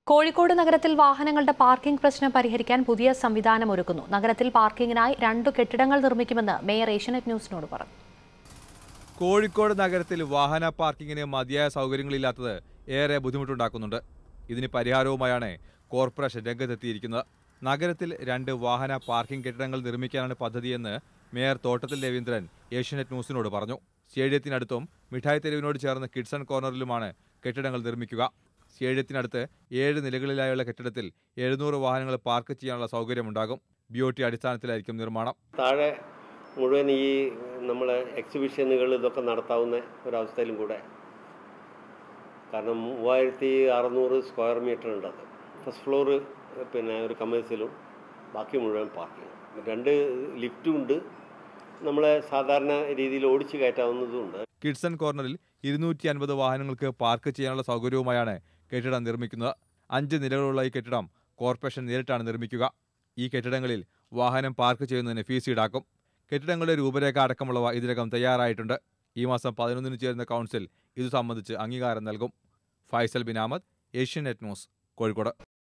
കോഴിക്കോട് നഗരത്തിൽ വാഹനങ്ങളുടെ പാർക്കിംഗ് പ്രശ്നം പരിഹരിക്കാൻ പുതിയ സംവിധാനം ഒരുക്കുന്നു നഗരത്തിൽ പാർക്കിംഗിനായി രണ്ടു കെട്ടിടങ്ങൾ നിർമ്മിക്കുമെന്ന് മേയർ ഏഷ്യനെറ്റ് ന്യൂസിനോട് പറഞ്ഞു കോഴിക്കോട് നഗരത്തിൽ വാഹന പാർക്കിങ്ങിന് മതിയായ സൗകര്യങ്ങളില്ലാത്തത് ഏറെ ബുദ്ധിമുട്ടുണ്ടാക്കുന്നുണ്ട് ഇതിന് പരിഹാരവുമായാണ് കോർപ്പറേഷൻ രംഗത്തെത്തിയിരിക്കുന്നത് നഗരത്തിൽ രണ്ട് വാഹന പാർക്കിംഗ് കെട്ടിടങ്ങൾ നിർമ്മിക്കാനാണ് പദ്ധതിയെന്ന് മേയർ തോട്ടത്തിൽ രവീന്ദ്രൻ ഏഷ്യനെറ്റ് ന്യൂസിനോട് പറഞ്ഞു സ്റ്റേഡിയത്തിനടുത്തും മിഠായി തെരുവിനോട് ചേർന്ന് കിഡ്സൺ കോർണറിലുമാണ് കെട്ടിടങ്ങൾ നിർമ്മിക്കുക സ്റ്റേഡിയത്തിനടുത്ത് ഏഴ് നിലകളിലായുള്ള കെട്ടിടത്തിൽ എഴുന്നൂറ് വാഹനങ്ങൾ പാർക്ക് ചെയ്യാനുള്ള സൗകര്യമുണ്ടാകും ബി ഒ ടി അടിസ്ഥാനത്തിലായിരിക്കും നിർമ്മാണം താഴെ മുഴുവൻ ഈ നമ്മളെ എക്സിബിഷനുകൾ ഇതൊക്കെ നടത്താവുന്ന ഒരവസ്ഥയിലും കൂടെ കാരണം മൂവായിരത്തി അറുന്നൂറ് സ്ക്വയർ മീറ്റർ ഉണ്ട് അത് ഫസ്റ്റ് ഫ്ലോറ് പിന്നെ ഒരു കമേഴ്സിലും ബാക്കി മുഴുവൻ പാർക്കിംഗ് രണ്ട് ലിഫ്റ്റും ഉണ്ട് നമ്മളെ സാധാരണ രീതിയിൽ ഓടിച്ച് കയറ്റാവുന്നതും ഉണ്ട് കിഡ്സൺ കോർണറിൽ ഇരുന്നൂറ്റി അൻപത് വാഹനങ്ങൾക്ക് പാർക്ക് ചെയ്യാനുള്ള സൗകര്യവുമായാണ് കെട്ടിടം നിർമ്മിക്കുന്നത് അഞ്ച് നിലകളുള്ള ഈ കെട്ടിടം കോർപ്പറേഷൻ നേരിട്ടാണ് നിർമ്മിക്കുക ഈ കെട്ടിടങ്ങളിൽ വാഹനം പാർക്ക് ചെയ്യുന്നതിന് ഫീസ് ഈടാക്കും കെട്ടിടങ്ങളുടെ രൂപരേഖ അടക്കമുള്ളവ ഇതിനകം തയ്യാറായിട്ടുണ്ട് ഈ മാസം പതിനൊന്നിന് ചേരുന്ന കൗൺസിൽ ഇതു സംബന്ധിച്ച് അംഗീകാരം നൽകും ഫൈസൽ ബിൻ അഹമ്മദ് ഏഷ്യൻ നെറ്റ് ന്യൂസ് കോഴിക്കോട്